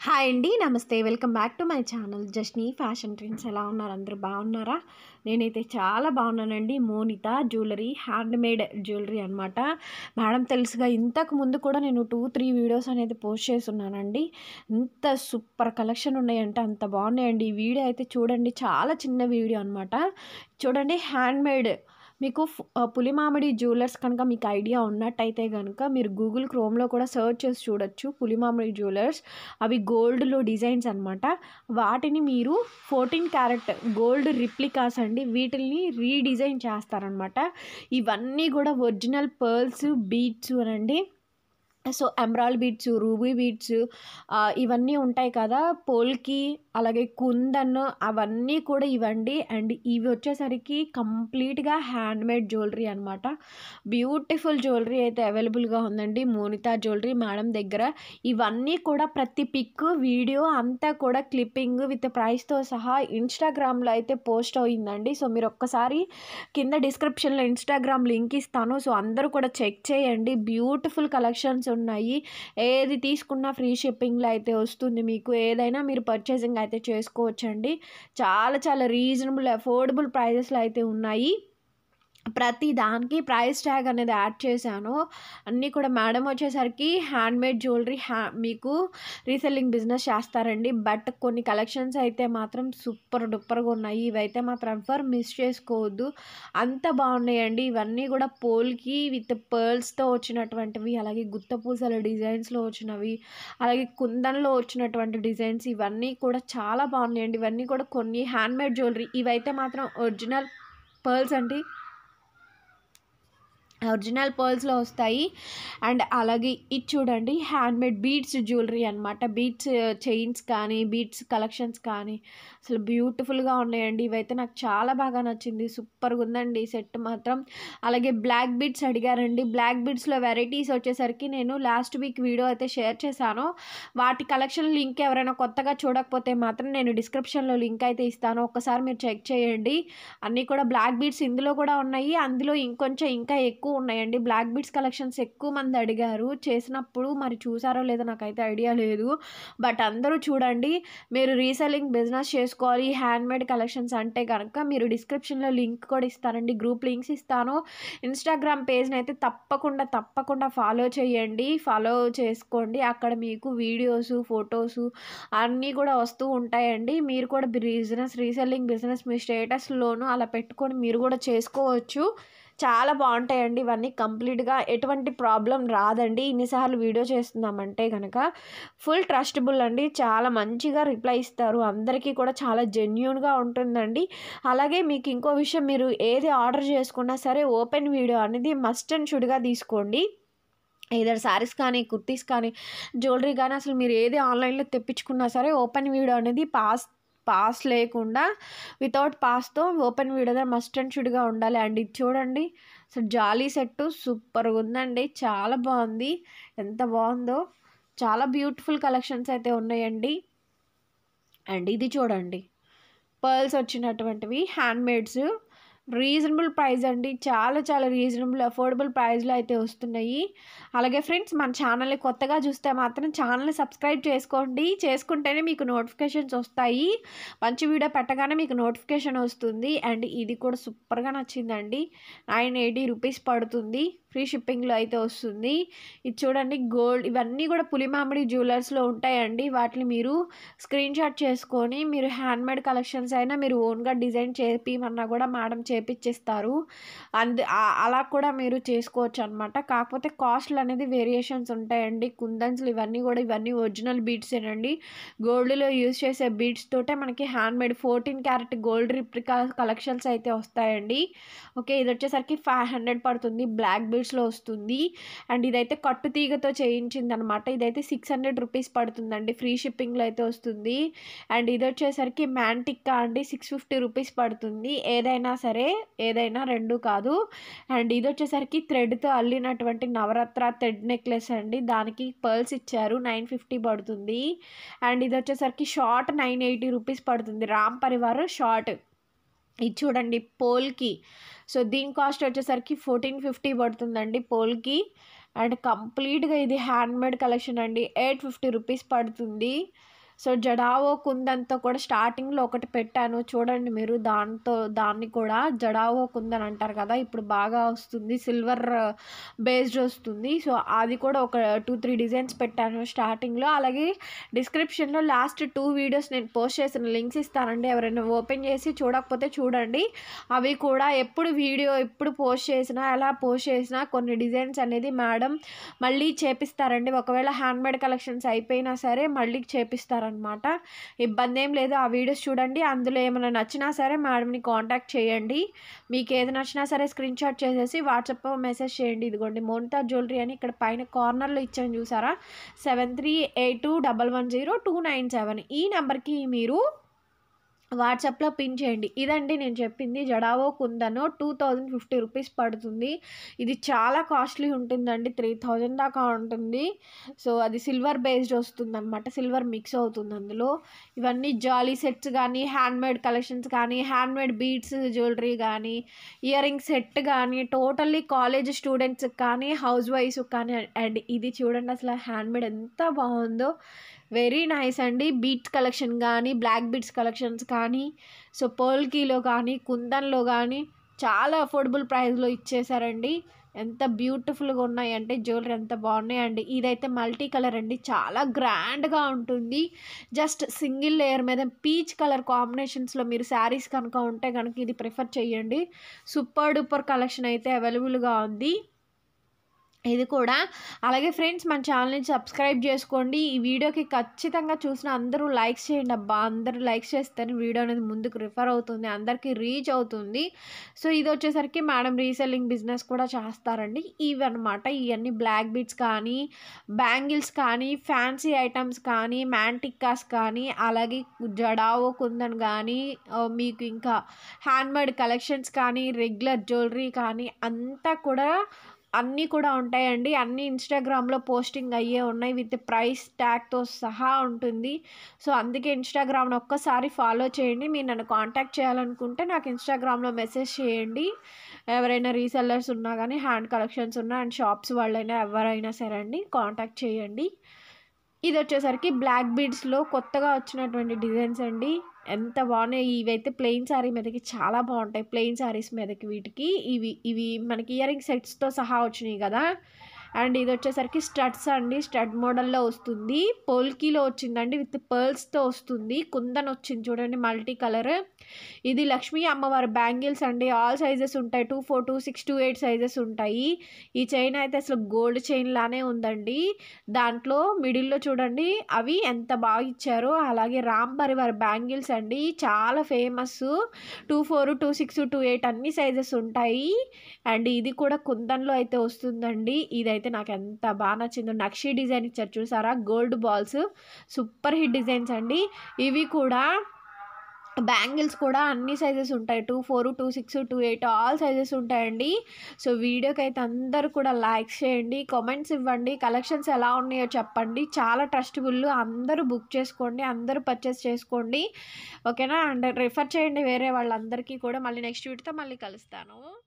hi అండి నమస్తే welcome back to my channel Jasni fashion trends ఎలా ఉన్నారు అందరూ బాగున్నారా నేనైతే చాలా బాగున్నానండి Monita jewellery handmade jewellery అనమాట మేడం తెలుసుగా ఇంతకు ముందు కూడా నేను టూ త్రీ వీడియోస్ అనేది పోస్ట్ చేస్తున్నానండి ఇంత సూపర్ కలెక్షన్ ఉన్నాయంటే అంత బాగున్నాయండి ఈ వీడియో అయితే చూడండి చాలా చిన్న వీడియో అనమాట చూడండి హ్యాండ్ మేడ్ మీకు ఫ్- ఆ, పులిమామిడి జ్యువెలర్స్ కనుక మీకు ఐడియా ఉన్నట్టయితే కనుక మీరు గూగుల్ క్రోమ్లో కూడా సెర్చ్ చేసి చూడొచ్చు పులిమామిడి జ్యువెలర్స్ అవి గోల్డ్లో డిజైన్స్ అనమాట వాటిని మీరు ఫోర్టీన్ క్యారెట్ గోల్డ్ రిప్లికాస్ అండి వీటిని రీడిజైన్ చేస్తారనమాట ఇవన్నీ కూడా ఒరిజినల్ పర్ల్స్ బీట్స్ అనండి so emerald beads ruby beads ఇవన్నీ ఉంటాయి కదా పోల్కి అలాగే కుందన్ అవన్నీ కూడా ఇవ్వండి అండ్ ఇవి వచ్చేసరికి కంప్లీట్గా హ్యాండ్ మేడ్ జ్యువెలరీ అనమాట బ్యూటిఫుల్ జ్యువెలరీ అయితే అవైలబుల్గా ఉందండి మోనితా జ్యువెలరీ మేడం దగ్గర ఇవన్నీ కూడా ప్రతి పిక్ వీడియో అంతా కూడా క్లిప్పింగ్ విత్ ప్రైస్తో సహా ఇన్స్టాగ్రామ్లో అయితే పోస్ట్ అయిందండి సో మీరు ఒక్కసారి కింద డిస్క్రిప్షన్లో ఇన్స్టాగ్రామ్ లింక్ ఇస్తాను సో అందరూ కూడా చెక్ చేయండి బ్యూటిఫుల్ కలెక్షన్స్ ఉన్నాయి ఏది తీసుకున్నా ఫ్రీ షిప్పింగ్లో అయితే వస్తుంది మీకు ఏదైనా మీరు పర్చేసింగ్ అయితే చేసుకోవచ్చండి చాలా చాలా రీజనబుల్ అఫోర్డబుల్ ప్రైజెస్లో అయితే ఉన్నాయి ప్రతి దానికి ప్రైస్ ట్యాగ్ అనేది యాడ్ చేశాను అన్నీ కూడా మేడం వచ్చేసరికి హ్యాండ్ మేడ్ జ్యువెలరీ హ్యా మీకు రీసెల్లింగ్ బిజినెస్ చేస్తారండి బట్ కొన్ని కలెక్షన్స్ అయితే మాత్రం సూపర్ డూపర్గా ఉన్నాయి ఇవైతే మాత్రం ఎవ్వరు మిస్ చేసుకోవద్దు అంత బాగున్నాయండి ఇవన్నీ కూడా పోల్కి విత్ పర్ల్స్తో వచ్చినటువంటివి అలాగే గుత్త పూసల డిజైన్స్లో వచ్చినవి అలాగే కుందన్లో వచ్చినటువంటి డిజైన్స్ ఇవన్నీ కూడా చాలా బాగున్నాయండి ఇవన్నీ కూడా కొన్ని హ్యాండ్ మేడ్ జ్యువెలరీ ఇవైతే మాత్రం ఒరిజినల్ పర్ల్స్ అండి ఒరిజినల్ పర్ల్స్లో వస్తాయి అండ్ అలాగే ఇది చూడండి హ్యాండ్ మేడ్ బీడ్స్ జ్యువెలరీ అనమాట బీడ్స్ చైన్స్ కానీ బీడ్స్ కలెక్షన్స్ కానీ అసలు బ్యూటిఫుల్గా ఉన్నాయండి ఇవైతే నాకు చాలా బాగా నచ్చింది సూపర్గా ఉందండి సెట్ మాత్రం అలాగే బ్లాక్ బీడ్స్ అడిగారండి బ్లాక్ బీడ్స్లో వెరైటీస్ వచ్చేసరికి నేను లాస్ట్ వీక్ వీడియో అయితే షేర్ చేశాను వాటి కలెక్షన్ లింక్ ఎవరైనా కొత్తగా చూడకపోతే మాత్రం నేను డిస్క్రిప్షన్లో లింక్ అయితే ఇస్తాను ఒక్కసారి మీరు చెక్ చేయండి అన్నీ కూడా బ్లాక్ బీడ్స్ ఇందులో కూడా ఉన్నాయి అందులో ఇంకొంచెం ఇంకా ఎక్కువ ఉన్నాయండి బ్లాక్ బీడ్స్ కలెక్షన్స్ ఎక్కువ మంది అడిగారు చేసినప్పుడు మరి చూసారో లేదో నాకైతే ఐడియా లేదు బట్ అందరూ చూడండి మీరు రీసెల్లింగ్ బిజినెస్ చేసుకోవాలి హ్యాండ్ మేడ్ కలెక్షన్స్ అంటే కనుక మీరు డిస్క్రిప్షన్లో లింక్ కూడా ఇస్తానండి గ్రూప్ లింక్స్ ఇస్తాను ఇన్స్టాగ్రామ్ పేజ్ని అయితే తప్పకుండా తప్పకుండా ఫాలో చేయండి ఫాలో చేసుకోండి అక్కడ మీకు వీడియోస్ ఫొటోస్ అన్నీ కూడా వస్తూ ఉంటాయండి మీరు కూడా బిజినెస్ రీసెల్లింగ్ బిజినెస్ మీ స్టేటస్లోనూ అలా పెట్టుకొని మీరు కూడా చేసుకోవచ్చు చాలా బాగుంటాయండి ఇవన్నీ కంప్లీట్గా ఎటువంటి ప్రాబ్లం రాదండి ఇన్నిసార్లు వీడియో చేస్తున్నామంటే కనుక ఫుల్ ట్రస్టబుల్ అండి చాలా మంచిగా రిప్లై ఇస్తారు అందరికీ కూడా చాలా జెన్యున్గా ఉంటుందండి అలాగే మీకు ఇంకో విషయం మీరు ఏది ఆర్డర్ చేసుకున్నా సరే ఓపెన్ వీడియో అనేది మస్ట్ అండ్ షుడ్గా తీసుకోండి ఏదర్ శారీస్ కానీ కుర్తీస్ కానీ జ్యువెలరీ కానీ అసలు మీరు ఏది ఆన్లైన్లో తెప్పించుకున్నా సరే ఓపెన్ వీడియో అనేది పాస్ పాస్ లేకుండా వితౌట్ పాస్తో ఓపెన్ వీడియో మస్ట్ అండ్ షుడ్గా ఉండాలి అండ్ ఇది చూడండి సో జాలీ సెట్ సూపర్గా ఉందండి చాలా బాగుంది ఎంత బాగుందో చాలా బ్యూటిఫుల్ కలెక్షన్స్ అయితే ఉన్నాయండి అండ్ ఇది చూడండి పర్ల్స్ వచ్చినటువంటివి హ్యాండ్ మేడ్స్ రీజనబుల్ ప్రైస్ అండి చాలా చాలా రీజనబుల్ అఫోర్డబుల్ ప్రైస్లో అయితే వస్తున్నాయి అలాగే ఫ్రెండ్స్ మన ఛానల్ని కొత్తగా చూస్తే మాత్రం ఛానల్ని సబ్స్క్రైబ్ చేసుకోండి చేసుకుంటేనే మీకు నోటిఫికేషన్స్ వస్తాయి మంచి వీడియో పెట్టగానే మీకు నోటిఫికేషన్ వస్తుంది అండ్ ఇది కూడా సూపర్గా నచ్చిందండి నైన్ ఎయిటీ రూపీస్ పడుతుంది ఫ్రీ షిప్పింగ్లో అయితే వస్తుంది ఇది చూడండి గోల్డ్ ఇవన్నీ కూడా పులిమామిడి జ్యువెలర్స్లో ఉంటాయండి వాటిని మీరు స్క్రీన్ షాట్ చేసుకొని మీరు హ్యాండ్ మేడ్ కలెక్షన్స్ అయినా మీరు ఓన్గా డిజైన్ చేపిమన్నా కూడా మేడం చేపిచ్చిస్తారు అందు ఆ- అలా కూడా మీరు చేసుకోవచ్చు అనమాట కాకపోతే కాస్ట్లు అనేది వేరియేషన్స్ ఉంటాయండి కుందన్స్లు ఇవన్నీ కూడా ఇవన్నీ ఒరిజినల్ బీడ్సేనండి గోల్డ్లో యూజ్ చేసే బీడ్స్ తోటే మనకి handmade fourteen carat gold replica collections అయితే వస్తాయండి ఓకే ఇది వచ్చేసరికి ఫైవ్ హండ్రెడ్ పడుతుంది బ్లాక్ బీడ్స్లో వస్తుంది అండ్ ఇదైతే కట్టు తీగతో చేయించింది అనమాట ఇదైతే సిక్స్ హండ్రెడ్ రూపీస్ పడుతుందండి ఫ్రీ షిప్పింగ్లో అయితే వస్తుంది అండ్ ఇది వచ్చేసరికి మ్యాంటిక్కా అండి సిక్స్ ఫిఫ్టీ రూపీస్ పడుతుంది ఏదైనా సరే ఏదైనా రెండు కాదు అండ్ ఇది వచ్చేసరికి థ్రెడ్తో అల్లినటువంటి నవరత్న థ్రెడ్ నెక్లెస్ అండి దానికి పర్ల్స్ ఇచ్చారు నైన్ ఫిఫ్టీ పడుతుంది అండ్ ఇది వచ్చేసరికి షార్ట్ నైన్ ఎయిటీ రూపీస్ పడుతుంది రామ్ పరివార్ షార్ట్ ఇది చూడండి పోల్కి సో దీని కాస్ట్ వచ్చేసరికి ఫోర్టీన్ ఫిఫ్టీ పడుతుందండి పోల్కి అండ్ కంప్లీట్గా ఇది హ్యాండ్మేడ్ కలెక్షన్ అండి ఎయిట్ ఫిఫ్టీ రూపీస్ పడుతుంది సో జడావో కుందంతో కూడా స్టార్టింగ్లో ఒకటి పెట్టాను చూడండి మీరు దాంతో దాన్ని కూడా జడావో కుందన్ అంటారు కదా ఇప్పుడు బాగా వస్తుంది సిల్వర్ బేస్డ్ వస్తుంది సో అది కూడా ఒక టూ త్రీ డిజైన్స్ పెట్టాను స్టార్టింగ్లో అలాగే డిస్క్రిప్షన్లో లాస్ట్ టూ వీడియోస్ నేను పోస్ట్ చేసిన లింక్స్ ఇస్తానండి ఎవరైనా ఓపెన్ చేసి చూడకపోతే చూడండి అవి కూడా ఎప్పుడు వీడియో ఎప్పుడు పోస్ట్ చేసినా ఎలా పోస్ట్ చేసినా కొన్ని డిజైన్స్ అనేది మేడం మళ్ళీ చేపిస్తారండి ఒకవేళ హ్యాండ్మేడ్ కలెక్షన్స్ అయిపోయినా సరే మళ్ళీ చేపిస్తారనమాట ఇబ్బంది ఏం లేదు ఆ వీడియోస్ చూడండి అందులో ఏమైనా నచ్చినా సరే మేడంని కాంటాక్ట్ చేయండి మీకు ఏది నచ్చినా సరే స్క్రీన్ షాట్ చేసేసి వాట్సాప్ మెసేజ్ చేయండి ఇదిగోండి మోనితా జ్యువెలరీ అని ఇక్కడ పైన కార్నర్లో ఇచ్చాను చూసారా seven three eight two double one zero two nine seven ఈ నెంబర్కి మీరు వాట్సాప్లో పిన్ చేయండి ఇదండి నేను చెప్పింది jadau kundan two thousand fifty rupees పడుతుంది ఇది చాలా కాస్ట్లీ ఉంటుందండి త్రీ థౌజండ్ దాకా ఉంటుంది సో అది సిల్వర్ బేస్డ్ వస్తుంది అనమాట సిల్వర్ మిక్స్ అవుతుంది అందులో ఇవన్నీ జాలీ సెట్స్ కానీ హ్యాండ్మేడ్ కలెక్షన్స్ కానీ హ్యాండ్మేడ్ బీడ్స్ జ్యువెలరీ కానీ ఇయర్ రింగ్ సెట్ కానీ టోటల్లీ కాలేజ్ స్టూడెంట్స్కి కానీ హౌస్ వైఫ్కి కానీ అండ్ ఇది చూడండి అసలు హ్యాండ్మేడ్ ఎంత బాగుందో వెరీ నైస్ అండి బీట్స్ కలెక్షన్ కానీ బ్లాక్ బీట్స్ కలెక్షన్స్ కానీ సో పోల్కీలో కానీ కుందన్లో కానీ చాలా అఫోర్డబుల్ ప్రైస్లో ఇచ్చేసారండి ఎంత బ్యూటిఫుల్గా ఉన్నాయంటే జ్యువెలరీ ఎంత బాగున్నాయండి ఇదైతే మల్టీ కలర్ అండి చాలా గ్రాండ్గా ఉంటుంది జస్ట్ సింగిల్ లేయర్ మీద పీచ్ కలర్ కాంబినేషన్స్లో మీరు శారీస్ కనుక ఉంటే కనుక ఇది ప్రిఫర్ చేయండి సూపర్ డూపర్ కలెక్షన్ అయితే అవైలబుల్గా ఉంది ఇది కూడా అలాగే ఫ్రెండ్స్ మన ఛానల్ని సబ్స్క్రైబ్ చేసుకోండి ఈ వీడియోకి ఖచ్చితంగా చూసిన అందరూ లైక్స్ చేయండి అబ్బా అందరూ లైక్స్ చేస్తేనే వీడియో అనేది ముందుకు రిఫర్ అవుతుంది అందరికీ రీచ్ అవుతుంది సో ఇది వచ్చేసరికి మేడం రీసెల్లింగ్ బిజినెస్ కూడా చేస్తారండి ఇవి అనమాట ఇవన్నీ బ్లాక్ బీట్స్ కానీ బ్యాంగిల్స్ కానీ ఫ్యాన్సీ ఐటమ్స్ కానీ మ్యాంటిక్కాస్ కానీ అలాగే జడావో కుందన్ కానీ ఆ, మీకు ఇంకా హ్యాండ్మేడ్ కలెక్షన్స్ కానీ రెగ్యులర్ జ్యువెలరీ కానీ అంతా కూడా అన్నీ కూడా ఉంటాయండి అన్నీ ఇన్స్టాగ్రామ్లో పోస్టింగ్ అయ్యే ఉన్నాయి విత్ ప్రైస్ ట్యాగ్తో సహా ఉంటుంది సో అందుకే ఇన్స్టాగ్రామ్ని ఒక్కసారి ఫాలో చేయండి మీరు నన్ను కాంటాక్ట్ చేయాలనుకుంటే నాకు ఇన్స్టాగ్రామ్లో మెసేజ్ చేయండి ఎవరైనా రీసెల్లర్స్ ఉన్నా కానీ హ్యాండ్ కలెక్షన్స్ ఉన్నా అండ్ షాప్స్ వాళ్ళైనా ఎవరైనా సరే అండి కాంటాక్ట్ చేయండి ఇది వచ్చేసరికి బ్లాక్ బీడ్స్లో కొత్తగా వచ్చినటువంటి డిజైన్స్ అండి ఎంత బాగున్నాయి ఇవైతే ప్లెయిన్ శారీ మీదకి చాలా బాగుంటాయి ప్లెయిన్ శారీస్ మీదకి వీటికి ఇవి ఇవి మనకి ఇయర్ రింగ్ సెట్స్తో సహా వచ్చినాయి కదా అండ్ ఇది వచ్చేసరికి స్టడ్స్ అండి స్టడ్ మోడల్లో వస్తుంది పోల్కీలో వచ్చిందండి విత్ పర్ల్స్తో వస్తుంది కుందన్ వచ్చింది చూడండి మల్టీ కలర్ ఇది లక్ష్మీ అమ్మవారి బ్యాంగిల్స్ అండి ఆల్ సైజెస్ ఉంటాయి two four two six two eight sizes ఉంటాయి ఈ చైన్ అయితే అసలు గోల్డ్ చైన్ లానే ఉందండి దాంట్లో మిడిల్లో చూడండి అవి ఎంత బాగా ఇచ్చారో అలాగే రామ్ పరివార్ బ్యాంగిల్స్ అండి చాలా famous two four two six two eight అన్ని సైజెస్ ఉంటాయి అండ్ ఇది కూడా కుందన్లో అయితే వస్తుందండి ఇదైతే నాకు ఎంత బాగా నచ్చిందో నక్షి డిజైన్ ఇచ్చారు చూసారా gold balls super hit designs అండి ఇవి కూడా బ్యాంగిల్స్ కూడా అన్ని సైజెస్ ఉంటాయి two four two six two eight all sizes ఉంటాయండి సో వీడియోకి అయితే అందరూ కూడా లైక్స్ చేయండి కామెంట్స్ ఇవ్వండి కలెక్షన్స్ ఎలా ఉన్నాయో చెప్పండి చాలా ట్రస్టబుల్ అందరూ బుక్ చేసుకోండి అందరూ పర్చేస్ చేసుకోండి ఓకేనా అండ్ రిఫర్ చేయండి వేరే వాళ్ళందరికీ కూడా మళ్ళీ నెక్స్ట్ వీడియోతో మళ్ళీ కలుస్తాను